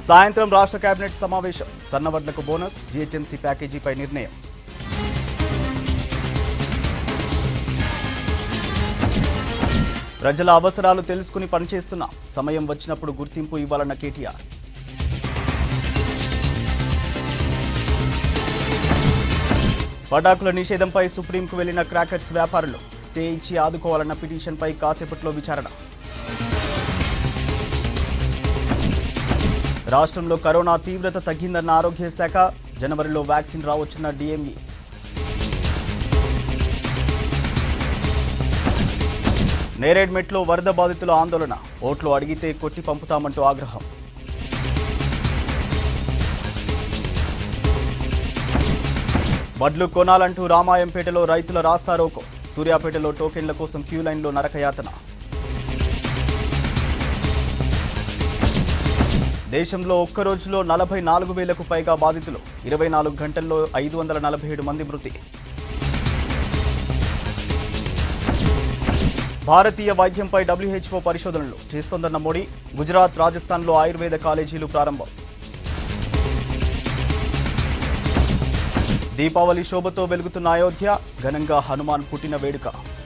సాయంత్రం రాష్ట్ర కేబినెట్ సమావేశం సన్నవడ్లకు బోనస్ జీహెచ్ఎంసీ ప్యాకేజీపై నిర్ణయం ప్రజల అవసరాలు తెలుసుకుని పనిచేస్తున్నా సమయం వచ్చినప్పుడు గుర్తింపు ఇవ్వాలన్న కేటీఆర్ పటాకుల నిషేధంపై సుప్రీంకు వెళ్లిన క్రాకర్స్ వ్యాపారులు స్టే ఇచ్చి ఆదుకోవాలన్న పిటిషన్పై కాసేపట్లో విచారణ రాష్ట్రంలో కరోనా తీవ్రత తగ్గిందన్న ఆరోగ్య శాఖ జనవరిలో వ్యాక్సిన్ రావచ్చున్న డిఎంఈ నేరేడ్మెట్లో వరద బాధితుల ఆందోళన ఓట్లు అడిగితే కొట్టి పంపుతామంటూ ఆగ్రహం వడ్లు కొనాలంటూ రామాయంపేటలో రైతుల రాస్తారోకో సూర్యాపేటలో టోకెన్ల కోసం క్యూ లైన్లో నరకయాతన దేశంలో ఒక్క రోజులో నలభై నాలుగు వేలకు పైగా బాధితులు ఇరవై నాలుగు గంటల్లో ఐదు వందల నలభై ఏడు మంది మృతి భారతీయ వైద్యంపై డబ్ల్యూహెచ్ఓ పరిశోధనలు చేస్తోందన్న మోడీ గుజరాత్ రాజస్థాన్లో ఆయుర్వేద కాలేజీలు ప్రారంభం దీపావళి శోభతో వెలుగుతున్న అయోధ్య ఘనంగా హనుమాన్ పుట్టిన వేడుక